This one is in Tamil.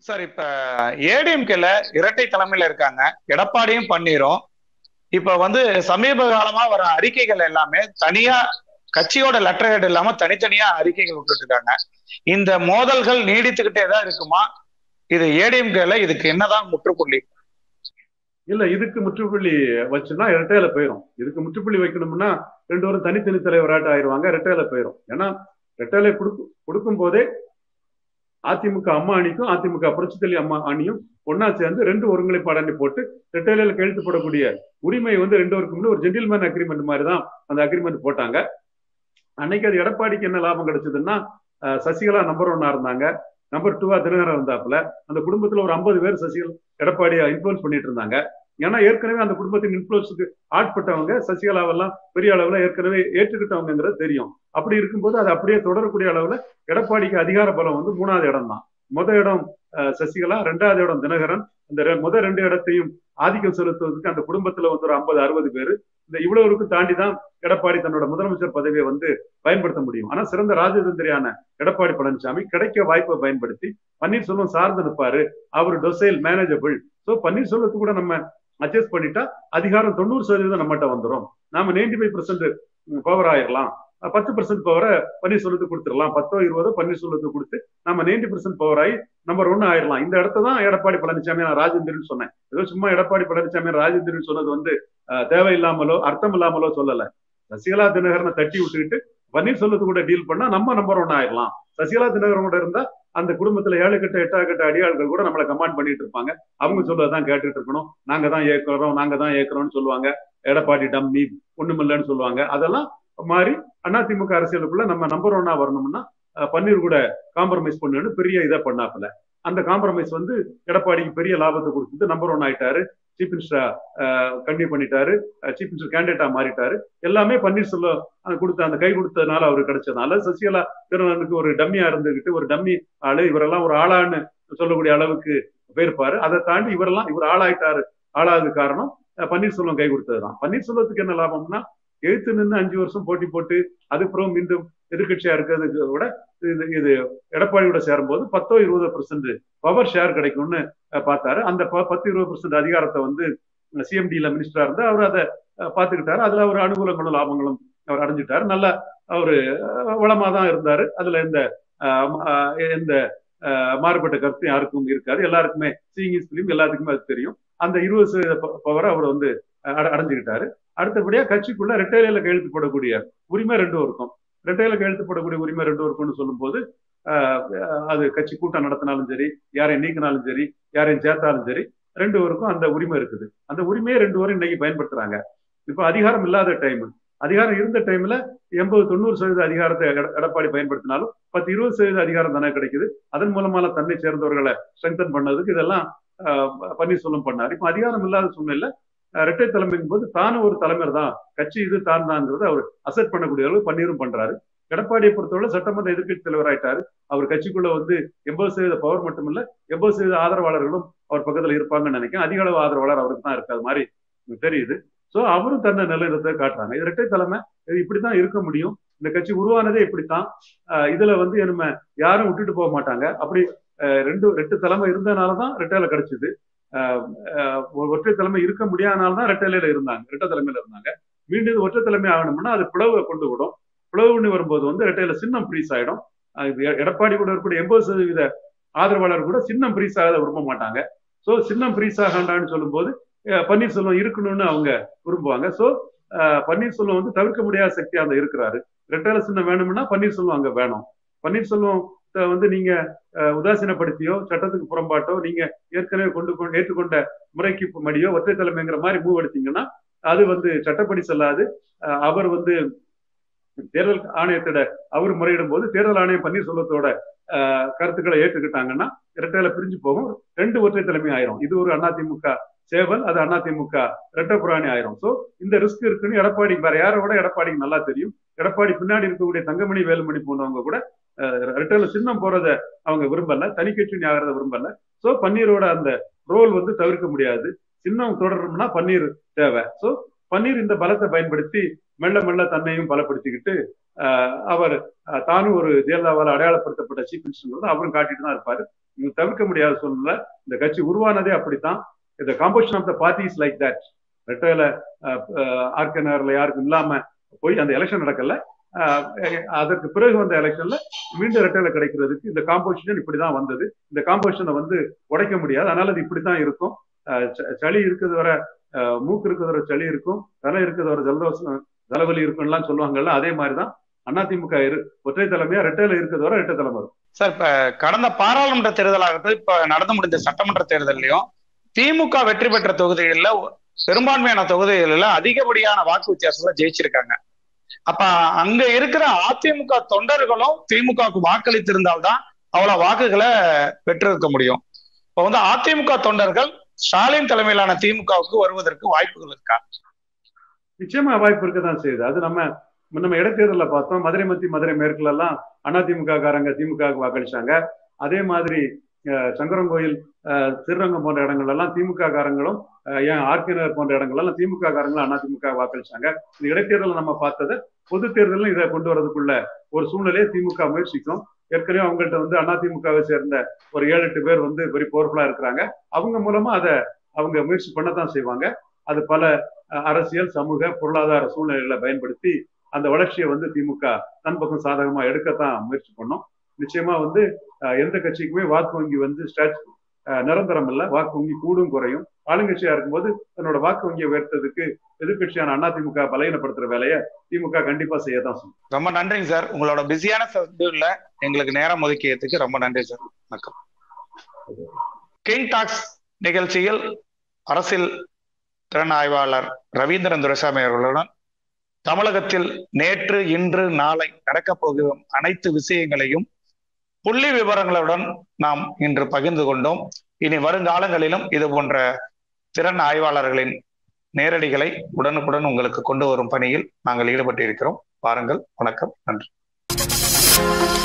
சார் இப்ப ஏடிஎம்கேல இரட்டை தலைமையில இருக்காங்க எடப்பாடியும் பன்னீரும் இப்ப வந்து சமீப காலமா வர அறிக்கைகள் எல்லாமே தனியா கட்சியோட லெட்டர் ஹெட் இல்லாம தனித்தனியா அறிக்கைகள் விட்டுட்டு இருக்காங்க இந்த மோதல்கள் நீடித்துக்கிட்டே தான் இருக்குமா இது ஏடிஎம்கேல இதுக்கு என்னதான் முற்றுப்புள்ளி இல்ல இதுக்கு முற்றுப்புள்ளி வச்சுன்னா இரட்டையில போயிடும் இதுக்கு முற்றுப்புள்ளி வைக்கணும்னா ரெண்டு பேரும் தனித்தனி தலைவராட்ட ஆயிடுவாங்க இரட்டையில போயிடும் ஏன்னா இரட்டையில கொடுக்கும் கொடுக்கும் போதே அதிமுக அம்மா அணிக்கும் அதிமுக புரட்சித்தலி அம்மா அணியும் ஒன்னா சேர்ந்து ரெண்டு ஒருங்கிணைப்பாடு அணி போட்டு ரெட்டையில கழுத்துப்படக்கூடிய உரிமை வந்து ரெண்டு வருக்கும் ஒரு ஜென்டில்மேன் அக்ரிமெண்ட் மாதிரி தான் அந்த அக்ரிமெண்ட் போட்டாங்க அன்னைக்கு அது எடப்பாடிக்கு என்ன லாபம் கிடைச்சதுன்னா சசிகலா நம்பர் ஒன்னா இருந்தாங்க நம்பர் டூவா தினகரன் இருந்தாப்புல அந்த குடும்பத்துல ஒரு ஐம்பது பேர் சசிகலா எடப்பாடியை இன்ஃபுளுன்ஸ் பண்ணிட்டு இருந்தாங்க ஏன்னா ஏற்கனவே அந்த குடும்பத்தின் இன்ஃபுளுன்ஸுக்கு ஆட்பட்டவங்க சசிகலாவெல்லாம் பெரிய அளவுல ஏற்கனவே ஏற்றுக்கிட்டவங்கிறது தெரியும் அப்படி இருக்கும்போது அது அப்படியே தொடரக்கூடிய அளவுல எடப்பாடிக்கு அதிகார பலம் வந்து மூணாவது இடம் தான் முத இடம் சசிகலா ரெண்டாவது இடம் தினகரன் இந்த முத ரெண்டு இடத்தையும் ஆதிக்கம் செலுத்துவதற்கு அந்த குடும்பத்துல வந்து ஒரு ஐம்பது அறுபது பேர் இந்த இவ்வளவுக்கு தாண்டி தான் எடப்பாடி தன்னோட முதலமைச்சர் பதவியை வந்து பயன்படுத்த முடியும் ஆனா சிறந்த ராஜதந்திரியான எடப்பாடி பழனிசாமி கிடைக்க வாய்ப்பை பயன்படுத்தி பன்னீர்செல்வம் சார்ந்து நிற்பாரு அவர் டொசைல் மேனேஜபிள் ஸோ பன்னீர்செல்வத்துக்கு கூட நம்ம அட்ஜஸ்ட் பண்ணிட்டா அதிகாரம் தொண்ணூறு சதவீதம் நம்மகிட்ட வந்துடும் நாம நைன்டி ஃபைவ் பர்சன்ட் பவர் ஆயிடலாம் பத்து பர்சன்ட் பவரை பன்னீர்செல்வத்துக்கு கொடுத்துடலாம் பத்தோ இருபதோ பன்னீர்செல்வத்துக்கு கொடுத்து நம்ம நைன்டி பர்சன்ட் பவர் ஆகி நம்பர் ஒன்னு ஆயிடலாம் இந்த இடத்த தான் எடப்பாடி பழனிசாமி நான் ராஜேந்திரன் சொன்னேன் ஏதோ சும்மா எடப்பாடி பழனிசாமி ராஜேந்திரன் சொன்னது வந்து தேவையில்லாமலோ அர்த்தம் இல்லாமலோ சொல்லல சசிகலா தினகரனை தட்டி விட்டுக்கிட்டு பன்னீர்செல்வத்து கூட டீல் பண்ணா நம்ம நம்பர் ஒன் ஆயிடலாம் சசிகலா தினகரன் கூட இருந்தா அந்த குடும்பத்துல ஏழு கட்ட எட்டா கட்ட அடியாள்கள் கூட நம்மளை கமாண்ட் பண்ணிட்டு இருப்பாங்க அவங்க சொல்றதான் கேட்டுட்டு இருக்கணும் நாங்க தான் ஏற்கிறோம் நாங்க தான் ஏற்கிறோம்னு சொல்லுவாங்க எடப்பாடி டம்மி ஒண்ணுமில்லன்னு சொல்லுவாங்க அதெல்லாம் மாறி அதிமுக அரசியலுக்குள்ள நம்ம நம்பர் ஒன்னா வரணும்னா பன்னீர் கூட காம்ப்ரமைஸ் பண்ணுன்னு பெரிய இதை பண்ணாப்புல அந்த காம்ப்ரமைஸ் வந்து எடப்பாடிக்கு பெரிய லாபத்தை கொடுத்துட்டு நம்பர் ஒன் ஆயிட்டாரு சீஃப் மினிஸ்டரா கண்டினியூ பண்ணிட்டாரு சீஃப் மினிஸ்டர் கேண்டிடேட்டா மாறிட்டாரு எல்லாமே பன்னீர்செல்வம் கொடுத்த அந்த கை கொடுத்ததுனால அவருக்கு கிடைச்சதுனால சசிகலா திருநனுக்கு ஒரு டம்மியா இருந்துகிட்டு ஒரு டம்மி ஆளு இவரெல்லாம் ஒரு ஆளான்னு சொல்லக்கூடிய அளவுக்கு போயிருப்பாரு அதை தாண்டி இவரெல்லாம் இவர் ஆளாயிட்டாரு ஆளாது காரணம் பன்னீர்செல்வம் கை கொடுத்ததுதான் பன்னீர்செல்வத்துக்கு என்ன லாபம்னா எழுத்து நின்று அஞ்சு வருஷம் போட்டி போட்டு அதுக்கப்புறம் மீண்டும் எதிர்கட்சியா இருக்கிறதுக்கு விட இது இது எடப்பாடியோட சேரும்போது பத்தோ இருபது பெர்சென்ட் பவர் ஷேர் கிடைக்கும்னு பார்த்தாரு அந்த பத்து இருபது பெர்சென்ட் அதிகாரத்தை வந்து சிஎம்டியில மினிஸ்டரா இருந்து அவர் அதை பார்த்துக்கிட்டாரு அதுல ஒரு அனுகூலங்களும் லாபங்களும் அவர் அடைஞ்சிட்டாரு நல்ல அவரு வளமா தான் இருந்தாரு அதுல எந்த எந்த மாறுபட்ட கருத்து யாருக்கும் இருக்காது எல்லாருக்குமே சீங்கிஸ் பிலிம் எல்லாத்துக்குமே அது தெரியும் அந்த இருபது சதவீத பவரை அவர் வந்து அடைஞ்சுக்கிட்டாரு அடுத்தபடியா கட்சிக்குள்ள ரெட்டையில கையெழுத்து போடக்கூடிய உரிமை ரெண்டும் இருக்கும் ரெட்டையில கையெழுத்து போடக்கூடிய உரிமை ரெண்டும் இருக்கும்னு சொல்லும் போது அது கட்சி கூட்டம் நடத்தினாலும் சரி யாரையும் நீக்கினாலும் சரி யாரையும் சேர்த்தாலும் சரி ரெண்டு பேருக்கும் அந்த உரிமை இருக்குது அந்த உரிமையை ரெண்டு பேரும் இன்னைக்கு பயன்படுத்துறாங்க இப்ப அதிகாரம் இல்லாத டைம் அதிகாரம் இருந்த டைம்ல எண்பது தொண்ணூறு சதவீத அதிகாரத்தை எடப்பாடி பயன்படுத்தினாலும் பத்து இருபது சதவீத அதிகாரம் தானே கிடைக்குது அதன் மூலமாக தன்னை சேர்ந்தவர்களை ஸ்ட்ரென்தன் பண்ணதுக்கு இதெல்லாம் பன்னீர்செல்வம் பண்ணார் இப்ப அதிகாரம் இல்லாத சூழ்நிலை இரட்டை தலைமையின் போது தானும் ஒரு தலைவர் தான் கட்சி இது தான் தான்ங்கிறத அவர் அசெட் பண்ணக்கூடிய அளவு பன்னீரும் பண்றாரு எடப்பாடியை பொறுத்தவரை சட்டமன்ற எதிர்கட்சி தலைவர் ஆயிட்டாரு அவர் கட்சிக்குள்ள வந்து எண்பது சதவீத பவர் மட்டும் இல்ல எண்பது சதவீத ஆதரவாளர்களும் அவர் பக்கத்துல இருப்பாங்கன்னு நினைக்கிறேன் அதிக அளவு ஆதரவாளர் அவருக்கு தான் இருக்காது மாதிரி தெரியுது சோ அவரும் தன்னை நிலைநிறுத்த காட்டுறாங்க இது இரட்டை தலைமை இது இப்படித்தான் இருக்க முடியும் இந்த கட்சி உருவானதே இப்படித்தான் இதுல வந்து நம்ம யாரும் விட்டுட்டு போக மாட்டாங்க அப்படி ரெண்டு ரெட்டு தலைமை இருந்ததுனாலதான் ரெட்டையில கிடைச்சது ஒற்றை தலைமை இருக்க முடியாதனால்தான் ரெட்டையில இருந்தாங்க ரெட்டை தலைமையில இருந்தாங்க மீண்டும் ஒற்றை தலைமை ஆகணும்னா அது பிளவை கொண்டு விடும் பிளவுன்னு வரும்போது வந்து ரெட்டையில சின்னம் ஃப்ரீஸ் ஆயிடும் எடப்பாடி கூட இருக்கக்கூடிய எண்பது சதவீத ஆதரவாளர் கூட சின்னம் ஃப்ரீஸ் ஆகாத விரும்ப மாட்டாங்க ஸோ சின்னம் ஃப்ரீஸ் ஆகாண்டான்னு சொல்லும்போது பன்னீர்செல்வம் இருக்கணும்னு அவங்க விரும்புவாங்க ஸோ பன்னீர்செல்வம் வந்து தவிர்க்க முடியாத சக்தி அந்த இருக்கிறாரு ரெட்டையில சின்னம் வேணும்னா பன்னீர்செல்வம் அங்க வேணும் பன்னீர்செல்வம் வந்து நீங்க உதாசீனப்படுத்தியோ சட்டத்துக்கு புறம்பாட்டோ நீங்க ஏற்கனவே கொண்டு ஏற்றுக்கொண்ட முறைக்கு மடியோ ஒற்றை தலைமைங்கிற மாதிரி மூவ் எடுத்தீங்கன்னா அது வந்து சட்டப்படி செல்லாது அவர் வந்து தேர்தல் ஆணையத்திட அவர் முறையிடும் போது தேர்தல் ஆணையம் பன்னீர்செல்வத்தோட கருத்துக்களை ஏற்றுக்கிட்டாங்கன்னா இரட்டையில பிரிஞ்சு போகும் ரெண்டு ஒற்றை தலைமை ஆயிரும் இது ஒரு அதிமுக சேவல் அது அதிமுக ரெட்ட புராணி ஆயிரும் சோ இந்த ரிஸ்க் இருக்குன்னு எடப்பாடி வேற யாரை விட எடப்பாடிக்கு நல்லா தெரியும் எடப்பாடி பின்னாடி இருக்கக்கூடிய தங்கமணி வேலுமணி போன்றவங்க கூட ரெட்டையில சின்னம் போறத அவங்க விரும்பல தனி கட்சி ஆகிறத விரும்பல சோ பன்னீரோட அந்த ரோல் வந்து தவிர்க்க முடியாது சின்னம் தொடரணும்னா பன்னீர் தேவை சோ பன்னீர் இந்த பலத்தை பயன்படுத்தி மெல்ல மெல்ல தன்னையும் பலப்படுத்திக்கிட்டு அவர் தானும் ஒரு ஜெயலலிதாவால் அடையாளப்படுத்தப்பட்ட சீஃப் மினிஸ்டர் அவரும் காட்டிட்டு தான் இருப்பாரு தவிர்க்க முடியாத சூழ்நிலை இந்த கட்சி உருவானதே அப்படித்தான் இந்த composition of the parties like that ரெட்டையில ஆர்கனர்ல யாருக்கும் இல்லாம போய் அந்த எலெக்ஷன் நடக்கல அதற்கு பிறகு வந்த எலெக்ஷன்ல மீண்டும் ரெட்டையில கிடைக்கிறதுக்கு இந்த காம்போசிஷன் இப்படிதான் வந்தது இந்த காம்போசிஷனை வந்து உடைக்க முடியாது அதனால அது இப்படித்தான் இருக்கும் சளி இருக்கிறது வர மூக்கு இருக்கிறது வர சளி இருக்கும் தலை இருக்கிறது வர ஜலதோஷம் தலைவலி இருக்கும்லாம் சொல்லுவாங்கல்ல அதே மாதிரிதான் அதிமுக இரு ஒற்றை தலைமையா ரெட்டையில இருக்கிறது வர ரெட்டை தலைமை இருக்கும் சார் இப்ப கடந்த பாராளுமன்ற தேர்தலாகட்டும் இப்ப நடந்து முடிந்த சட்டமன்ற தேர்தலையும் திமுக வெற்றி பெற்ற தொகுதிகளில் பெரும்பான்மையான தொகுதிகளில் அதிகப்படியான வாக்கு வித்தியாசத்துல ஜெயிச்சிருக்காங்க அப்ப அங்க இருக்கிற அதிமுக தொண்டர்களும் திமுகவுக்கு வாக்களித்திருந்தால்தான் அவ்வளவு வாக்குகளை பெற்றிருக்க முடியும் இப்ப வந்து அதிமுக தொண்டர்கள் ஸ்டாலின் தலைமையிலான திமுகவுக்கு வருவதற்கு வாய்ப்புகள் இருக்கா நிச்சயமா வாய்ப்பு இருக்கதான் செய்யுது அது நம்ம நம்ம இடைத்தேர்தலில் பார்த்தோம் மதுரை மத்தி மதுரை மேற்குல எல்லாம் அதிமுக காரங்க திமுகவுக்கு வாக்களிச்சாங்க அதே மாதிரி சங்கரங்கோயில் திருரங்கம் போன்ற இடங்கள் எல்லாம் திமுக காரங்களும் ஏன் ஆர்கினர் போன்ற இடங்கள் எல்லாம் திமுக காரங்களும் அதிமுக வாக்களிச்சாங்க இந்த இடைத்தேர்தலில் நம்ம பார்த்தது பொது தேர்தலும் இதை கொண்டு வரதுக்குள்ள ஒரு சூழ்நிலையை திமுக முயற்சிக்கும் ஏற்கனவே அவங்கள்ட்ட வந்து அதிமுகவை சேர்ந்த ஒரு ஏழு எட்டு பேர் வந்து வெரி பவர்ஃபுல்லா இருக்கிறாங்க அவங்க மூலமா அதை அவங்க முயற்சி பண்ணத்தான் செய்வாங்க அது பல அரசியல் சமூக பொருளாதார சூழ்நிலைகளை பயன்படுத்தி அந்த வளர்ச்சியை வந்து திமுக தன் பக்கம் சாதகமா எடுக்கத்தான் முயற்சி பண்ணும் நிச்சயமா வந்து எந்த கட்சிக்குமே வாக்கு வங்கி வந்து ஸ்டாச்சு நிரந்தரம் இல்லை வாக்கு வங்கி கூடும் குறையும் ஆளுங்கட்சியா இருக்கும்போது தன்னோட வாக்கு வங்கியை உயர்த்ததுக்கு எதிர்கட்சியான அதிமுக பலகீனப்படுத்துற வேலையை திமுக கண்டிப்பா செய்யதான் செய்யும் ரொம்ப நன்றிங்க சார் உங்களோட பிஸியான ஷெட்யூல்ல எங்களுக்கு நேரம் ஒதுக்கியதுக்கு ரொம்ப நன்றி சார் வணக்கம் கிங் டாக்ஸ் நிகழ்ச்சியில் அரசியல் திறன் ஆய்வாளர் ரவீந்திரன் துரைசாமி அவர்களுடன் தமிழகத்தில் நேற்று இன்று நாளை நடக்கப் போகும் அனைத்து விஷயங்களையும் புள்ளி விவரங்களுடன் நாம் இன்று பகிர்ந்து கொண்டோம் இனி வருங்காலங்களிலும் இது போன்ற திறன் ஆய்வாளர்களின் நேரடிகளை உடனுக்குடன் உங்களுக்கு கொண்டு வரும் பணியில் நாங்கள் ஈடுபட்டு இருக்கிறோம் பாருங்கள் வணக்கம் நன்றி